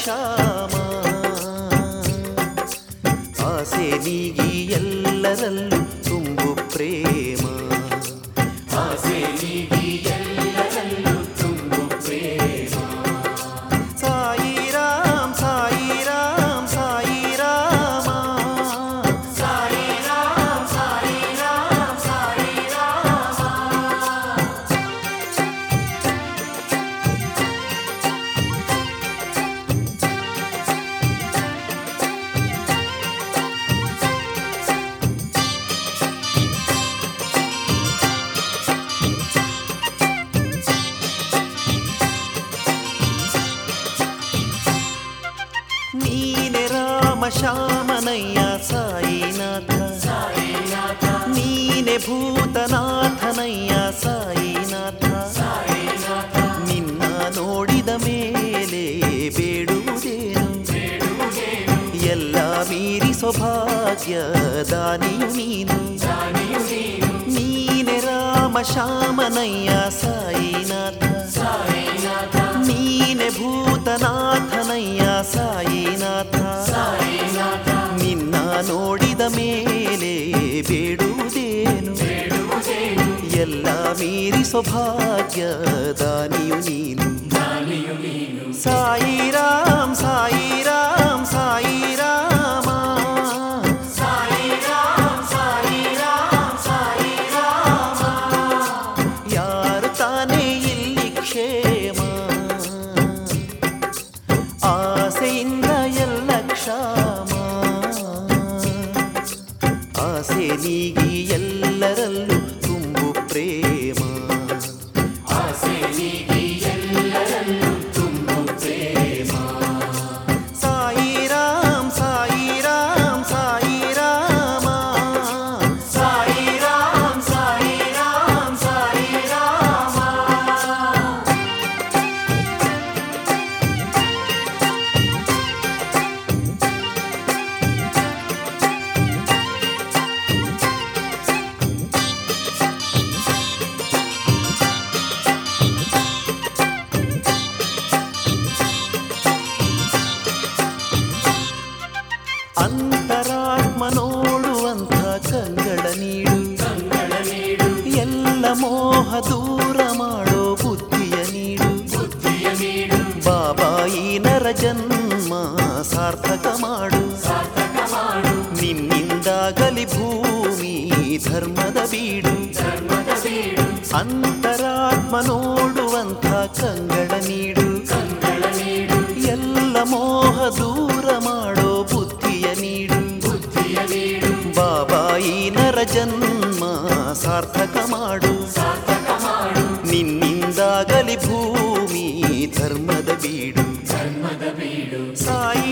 ಕ್ಷಾಮ ಆಸೆ ನೀಗಿ ಎಲ್ಲರಲ್ಲೂ ತುಂಬು ಪ್ರೇಮ ಆಸೆ ನೀಗಿ ಎಲ್ಲರಲ್ಲೂ ತುಂಬು ಪ್ರೇಮ ಸಾಯಿ ರಾಮ್ ಸಾಯಿ ರಾಮ್ ಸಾಯಿ ರಾಮ ಸಾಯಿ ರಾಮ್ ಸಾಯಿ ರಾಮ್ ಸಾಯಿ ರಾಮ ನೀನೆ ರಾಮ ಶ್ಯಾಮನಯ್ಯ ಸಾಯಿನಾಥ ಸಾಯಿನಾಥ ನೀನೆ ಭೂತನಾಥನಯ್ಯ ಸಾಯಿನಾಥ ಸಾಯಿನಾಥ ನಿನ್ನ ನೋಡಿದ ಮೇಲೆ ಬೇಡುವುದೇನು ಬೇಡುವುದೇನು ಎಲ್ಲ ಮೀರಿ ಸೌಭಾಗ್ಯ ದಾನಿಯು ನೀನು ದಾನಿಯು ನೀನು ನೀನೆ ರಾಮ ಶ್ಯಾಮನಯ್ಯ ಸಾಯಿನಾಥ ಸಾಯಿನಾಥ ನೀನೆ ಭೂತನಾಥನಯ್ಯ ಸಾಯಿನಾಥ ಸಾಯಿನಾಥ ನಿನ್ನ ನೋಡಿದ ಮೇಲೆ ಬೇಡುವುದೇನು ಬೇಡುವುದೇನು ಎಲ್ಲ ಮೀರಿ ಸೌಭಾಗ್ಯ ದಾನಿಯು ನೀನು ದಾನಿಯು ನೀನು ಸಾಯಿ ರಾಮ್ ಸಾಯಿ ರಾಮ್ ಸಾಯಿ ರಾಮ ಸಾಯಿ ರಾಮ್ ಸಾಯಿ ರಾಮ್ ಸಾಯಿ ರಾಮ ಯಾರು ತಾನೇ ಇಲ್ಲಿ ಕ್ಷೇಮ ಆಸೆಯಿಂದ ಎಲ್ಲ ಕ್ಷಾಮ ಆಸೆ ನೀಗಿ ಎಲ್ಲರಲ್ಲೂ ತುಂಬು ಪ್ರೇಮ ಆಸೆ ನೀಗಿ ಎಲ್ಲರಲ್ಲೂ ತುಂಬು ಪ್ರೇಮ ಸಾಯಿ ರಾಮ್ ಸಾಯಿ ರಾಮ್ ಸಾಯಿ ರಾಮ ಸಾಯಿ ರಾಮ್ ಸಾಯಿ ರಾಮ್ ಸಾಯಿ ರಾಮ ಅಂತರಾತ್ಮ ನೋಡುವಂಥ ಕಂಗಳ ನೀಡು ಕಂಗಳ ನೀಡು ಎಲ್ಲ ಮೋಹ ದೂರ ಮಾಡೋ ಬುದ್ಧಿಯ ನೀಡು ಬುದ್ಧಿಯ ನೀಡು ಬಾಬಾ ಈ ನರ ಜನ್ಮ ಸಾರ್ಥಕ ಮಾಡು ಸಾರ್ಥಕ ಮಾಡು ನಿನ್ನಿಂದಾಗಲಿ ಭೂಮಿ ಧರ್ಮದ ಬೀಡು ಧರ್ಮದ ಬೀಡು ಅಂತರಾತ್ಮ ನೋಡುವಂಥ ಕಂಗಳ ನೀಡು ಕಂಗಳ ನೀಡು ಎಲ್ಲ ಮೋಹ ದೂರ ಮಾಡೋ ಬುದ್ಧಿಯ ನೀಡು ಬುದ್ಧಿಯ ನೀಡು ಬಾಬಾ ಈ ನರ ಜನ್ಮ ಸಾರ್ಥಕ ಮಾಡು ಸಾರ್ಥಕ ಮಾಡು ನಿನ್ನಿಂದಾಗಲಿ ಭೂಮಿ ಧರ್ಮದ ಬೀಡು ಧರ್ಮದ ಬೀಡು ಸಾಯಿ